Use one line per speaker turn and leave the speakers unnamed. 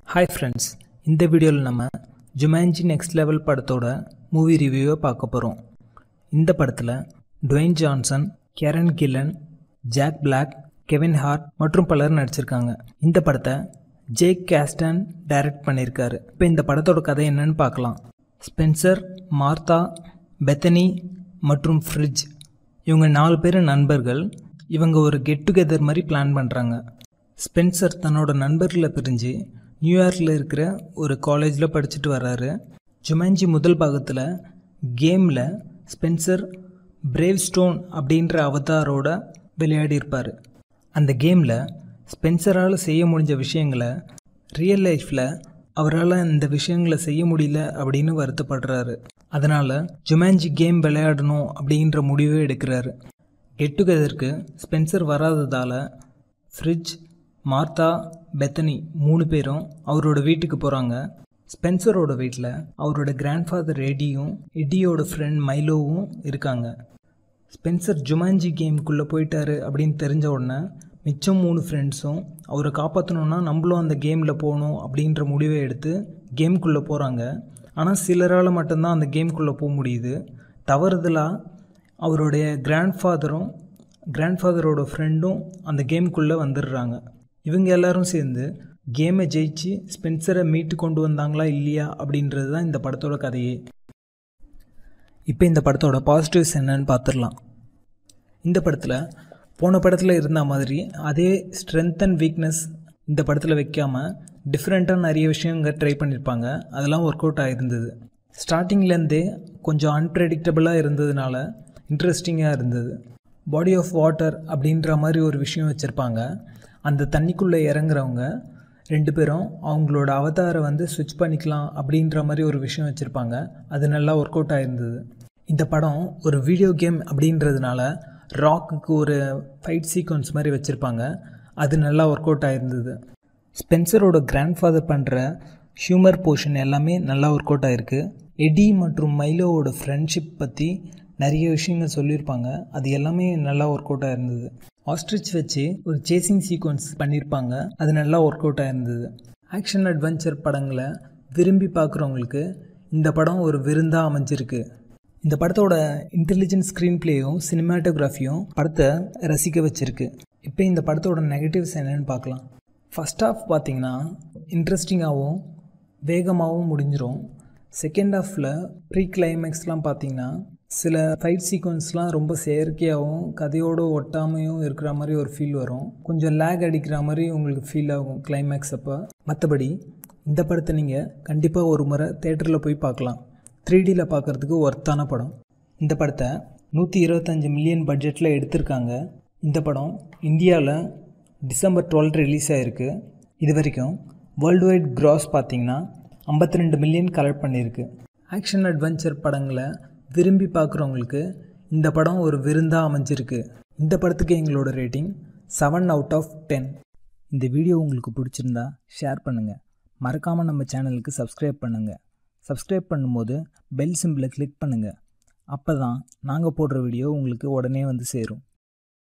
hi friends இந்த வீடியோவில் நம்ம ஜுமான்ஜி நெக்ஸ்ட் லெவல் படத்தோட மூவி ரிவ்யூவை பார்க்க போகிறோம் இந்த படத்தில் Dwayne Johnson Karen Gillan Jack Black Kevin Hart மற்றும் பலர் நடிச்சிருக்காங்க இந்த படத்தை ஜேக் கேஸ்டன் டைரக்ட் பண்ணியிருக்காரு இப்போ இந்த படத்தோட கதை என்னன்னு பார்க்கலாம் ஸ்பென்சர் மார்த்தா பெத்தனி மற்றும் ஃப்ரிட்ஜ் இவங்க நாலு பேர் நண்பர்கள் இவங்க ஒரு கெட் டுகெதர் மாதிரி பிளான் பண்ணுறாங்க ஸ்பென்சர் தன்னோட நண்பர்களை பிரிஞ்சு நியூயார்க்கில் இருக்கிற ஒரு காலேஜில் படிச்சுட்டு வர்றாரு ஜுமான்ஜி முதல் பாகத்தில் கேமில் ஸ்பென்சர் பிரேவ் ஸ்டோன் அப்படின்ற அவதாரோட விளையாடியிருப்பார் அந்த கேமில் ஸ்பென்சரால் செய்ய முடிஞ்ச விஷயங்களை ரியல் லைஃப்பில் அவரால் இந்த விஷயங்களை செய்ய முடியல அப்படின்னு வருத்தப்படுறாரு அதனால் ஜுமான்ஜி கேம் விளையாடணும் அப்படின்ற முடிவே எடுக்கிறாரு கெட் டுகெதருக்கு ஸ்பென்சர் வராததால் ஃப்ரிட்ஜ் மார்த்தா பெத்தனி மூணு பேரும் அவரோட வீட்டுக்கு போகிறாங்க ஸ்பென்சரோட வீட்டில் அவரோட கிராண்ட்ஃபாதர் எடியும் எடியோட ஃப்ரெண்ட் மைலோவும் இருக்காங்க ஸ்பென்சர் ஜுமான்ஜி கேமுக்குள்ளே போயிட்டாரு அப்படின்னு தெரிஞ்ச உடனே மிச்சம் மூணு ஃப்ரெண்ட்ஸும் அவரை காப்பாற்றணுன்னா நம்மளும் அந்த கேமில் போகணும் அப்படின்ற முடிவை எடுத்து கேமுக்குள்ளே போகிறாங்க ஆனால் சிலரால் மட்டும்தான் அந்த கேமுக்குள்ளே போக முடியுது தவறுதலாக அவருடைய கிராண்ட்ஃபாதரும் கிராண்ட்ஃபாதரோட ஃப்ரெண்டும் அந்த கேமுக்குள்ளே வந்துடுறாங்க இவங்க எல்லாரும் சேர்ந்து கேமை ஜெயிச்சு ஸ்பென்சரை மீட்டு கொண்டு வந்தாங்களா இல்லையா அப்படின்றது தான் இந்த படத்தோட கதையே இப்போ இந்த படத்தோட பாசிட்டிவ்ஸ் என்னன்னு பார்த்துடலாம் இந்த படத்தில் போன படத்தில் இருந்த மாதிரி அதே ஸ்ட்ரென்த் அண்ட் வீக்னஸ் இந்த படத்தில் வைக்காமல் டிஃப்ரெண்ட்டாக நிறைய விஷயங்க ட்ரை பண்ணியிருப்பாங்க அதெல்லாம் ஒர்க் அவுட் ஆகிருந்தது ஸ்டார்டிங்லேருந்தே கொஞ்சம் அன்பிரடிக்டபுளாக இருந்ததுனால இன்ட்ரெஸ்டிங்காக இருந்தது பாடி ஆஃப் வாட்டர் அப்படின்ற மாதிரி ஒரு விஷயம் வச்சுருப்பாங்க அந்த தண்ணிக்குள்ளே இறங்குறவங்க ரெண்டு பேரும் அவங்களோட அவதாரை வந்து ஸ்விட்ச் பண்ணிக்கலாம் அப்படின்ற மாதிரி ஒரு விஷயம் வச்சுருப்பாங்க அது நல்லா ஒர்க் அவுட் ஆகிருந்தது இந்த படம் ஒரு வீடியோ கேம் அப்படின்றதுனால ராக்குக்கு ஒரு ஃபைட் சீக்வன்ஸ் மாதிரி வச்சுருப்பாங்க அது நல்லா ஒர்க் அவுட் ஆகிருந்தது ஸ்பென்சரோட கிராண்ட்ஃபாதர் பண்ணுற ஹியூமர் போர்ஷன் எல்லாமே நல்லா ஒர்க் அவுட் ஆகிருக்கு எடி மற்றும் மைலோவோட ஃப்ரெண்ட்ஷிப் பற்றி நிறைய விஷயங்கள் சொல்லியிருப்பாங்க அது எல்லாமே நல்லா ஒர்க் அவுட் ஆகிருந்தது ஆஸ்ட்ரிச் வச்சு ஒரு சேசிங் சீக்வன்ஸ் பண்ணியிருப்பாங்க அது நல்லா ஒர்க் அவுட் ஆகிருந்தது ஆக்ஷன் அட்வென்ச்சர் படங்களை விரும்பி பார்க்குறவங்களுக்கு இந்த படம் ஒரு விருந்தாக அமைஞ்சிருக்கு இந்த படத்தோட இன்டெலிஜென்ட் ஸ்க்ரீன் பிளேயும் சினிமாட்டோகிராஃபியும் படத்தை ரசிக்க வச்சிருக்கு இப்போ இந்த படத்தோட நெகட்டிவ்ஸ் என்னென்னு பார்க்கலாம் ஃபஸ்ட் ஆஃப் பார்த்தீங்கன்னா இன்ட்ரெஸ்டிங்காகவும் வேகமாகவும் முடிஞ்சிடும் செகண்ட் ஹாஃபில் ப்ரீ கிளைமேக்ஸ்லாம் பார்த்தீங்கன்னா சில ஃபைட் சீக்வன்ஸ்லாம் ரொம்ப செயற்கையாகவும் கதையோடு ஒட்டாமையும் இருக்கிற மாதிரி ஒரு ஃபீல் வரும் கொஞ்சம் லேக் அடிக்கிற மாதிரி உங்களுக்கு ஃபீல் ஆகும் கிளைமேக்ஸ் அப்போ மற்றபடி இந்த படத்தை நீங்கள் கண்டிப்பாக ஒரு முறை தேட்டரில் போய் பார்க்கலாம் த்ரீ டியில் பார்க்குறதுக்கு ஒர்த்தான படம் இந்த படத்தை நூற்றி இருபத்தஞ்சி மில்லியன் பட்ஜெட்டில் எடுத்திருக்காங்க இந்த படம் இந்தியாவில் டிசம்பர் டுவெல் ரிலீஸ் ஆகிருக்கு இது வரைக்கும் வேர்ல்டு வைட் க்ராஸ் பார்த்தீங்கன்னா ஐம்பத்தி ரெண்டு மில்லியன் கலெக்ட் பண்ணியிருக்கு ஆக்ஷன் அட்வென்ச்சர் படங்களை விரும்பி பார்க்குறவங்களுக்கு இந்த படம் ஒரு விருந்தாக அமைஞ்சிருக்கு இந்த படத்துக்கு எங்களோட rating seven out of ten இந்த வீடியோ உங்களுக்கு பிடிச்சிருந்தா ஷேர் பண்ணுங்கள் மறக்காமல் நம்ம சேனலுக்கு சப்ஸ்கிரைப் பண்ணுங்கள் சப்ஸ்கிரைப் பண்ணும்போது பெல் சிம்பிளை கிளிக் பண்ணுங்கள் அப்போ தான் நாங்கள் போடுற வீடியோ உங்களுக்கு உடனே வந்து சேரும்